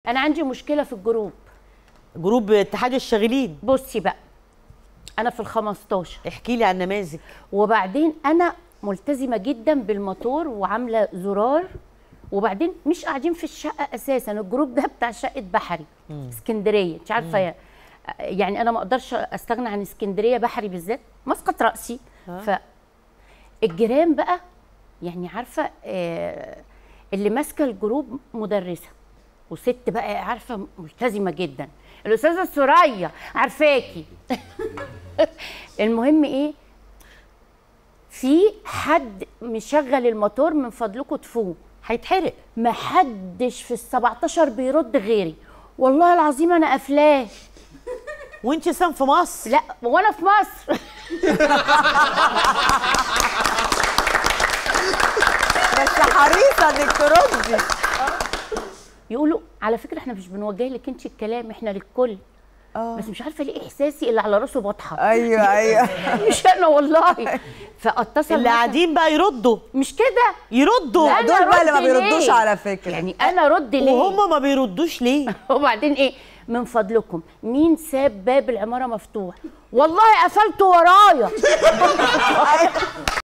انا عندي مشكله في الجروب جروب اتحاد الشاغلين بصي بقى انا في ال 15 احكي لي عن نماذج وبعدين انا ملتزمه جدا بالموتور وعامله زرار وبعدين مش قاعدين في الشقه اساسا الجروب ده بتاع شقه بحري اسكندريه انت عارفه يا- يعني انا ما اقدرش استغنى عن اسكندريه بحري بالذات مسقط راسي ف الجيران بقى يعني عارفه آه، اللي ماسكه الجروب مدرسه وست بقى عارفه ملتزمه جدا الاستاذه سوريا عارفاكي المهم ايه في حد مشغل الموتور من فضلكم طفوه هيتحرق ما حدش في ال 17 بيرد غيري والله العظيم انا قافلاه وانت سام في مصر لا وانا في مصر بس حريصه انك تردي يقولوا على فكره احنا مش بنوجه لك انت الكلام احنا للكل اه بس مش عارفه ليه احساسي اللي على راسه بطحه ايوه ايوه مش انا والله فاتصل اللي مثلاً- قاعدين بقى يردوا مش كده يردوا لا، دول بقى اللي ما رد ليه؟ بيردوش على فكره يعني انا رد ليه وهم ما بيردوش ليه وبعدين ايه من فضلكم مين ساب باب العماره مفتوح والله قفلته ورايا